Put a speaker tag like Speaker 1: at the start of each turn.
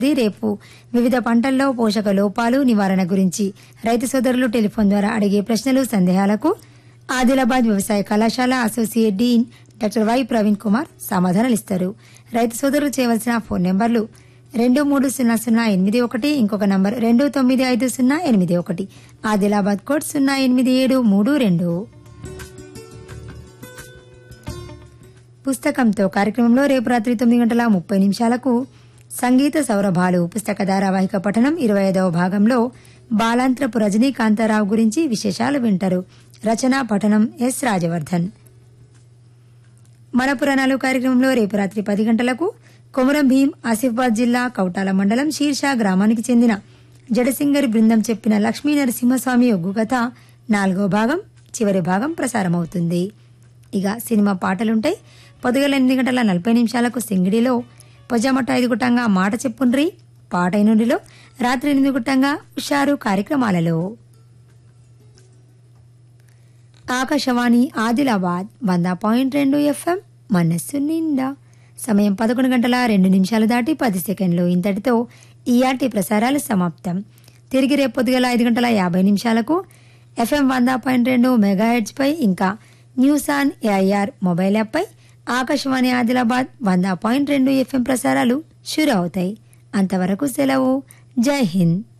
Speaker 1: ఇది రేపు వివిధ పంటల్లో పోషక లోపాలు నివారణ గురించి రైతు సోదరులు టెలిఫోన్ ద్వారా అడిగే ప్రశ్నలు సందేహాలకు ఆదిలాబాద్ వ్యవసాయ కళాశాల associate dean doctor Y Praveen Kumar సమాధానాలిస్తారు రైతు సోదరులు చేయవలసిన ఫోన్ నెంబర్లు రెండు మూడు సున్నా సున్నా ఎనిమిది ఒకటి ఇంకొక నంబర్ రెండు తొమ్మిది ఐదు సున్నా ఎనిమిది ఒకటి ఆదిలాబాద్ కోడ్ సున్నా ఎనిమిది ఏడు మూడు రెండు పుస్తకంతో కార్యక్రమంలో రేపు రాత్రి తొమ్మిది గంటల ముప్పై నిమిషాలకు సంగీత సౌరభాలు పుస్తక ధారావాహిక పఠనం ఇరవై ఐదవ భాగంలో బాలాంత్రపు రజనీకాంతారావు గురించి విశేషాలు వింటారు రచన పఠనం ఎస్ రాజవర్ధన్ మన పురాణాలు కార్యక్రమంలో రేపు రాత్రి పది గంటలకు కొమరం భీం ఆసిఫాబాద్ జిల్లా కౌటాల మండలం శీర్ష గ్రామానికి చెందిన జడసింగరి బృందం చెప్పిన లక్ష్మీ నరసింహస్వామి ఒగ్గు కథ నాలుగో భాగం చివరి భాగం ప్రసారమవుతుంది ఇక సినిమా పాటలుంటాయి పొద్దుగల ఎనిమిది గంటల నలభై నిమిషాలకు సింగిడిలో పొజామట ఐదు గుట్టంగా మాట చెప్పుండ్రి పాట నుండిలో రాత్రి ఎనిమిది గుట్టంగా హుషారు కార్యక్రమాలలో ఆకాశవాణి ఆదిలాబాద్ వంద పాయింట్ రెండు ఎఫ్ఎం మనస్సు నిండా సమయం పదకొండు గంటల రెండు నిమిషాలు దాటి పది సెకండ్లు ఇంతటితో ఈఆర్టీ ప్రసారాలు సమాప్తం తిరిగి రేపు పొద్దుగల ఐదు గంటల యాభై నిమిషాలకు ఎఫ్ఎం వంద పాయింట్ రెండు మెగాహెడ్స్ పై ఇంకా news on AIR mobile app పై ఆకాశవాణి ఆదిలాబాద్ వంద పాయింట్ రెండు ఎఫ్ఎం ప్రసారాలు షురు అవుతాయి అంతవరకు సెలవు జై హింద్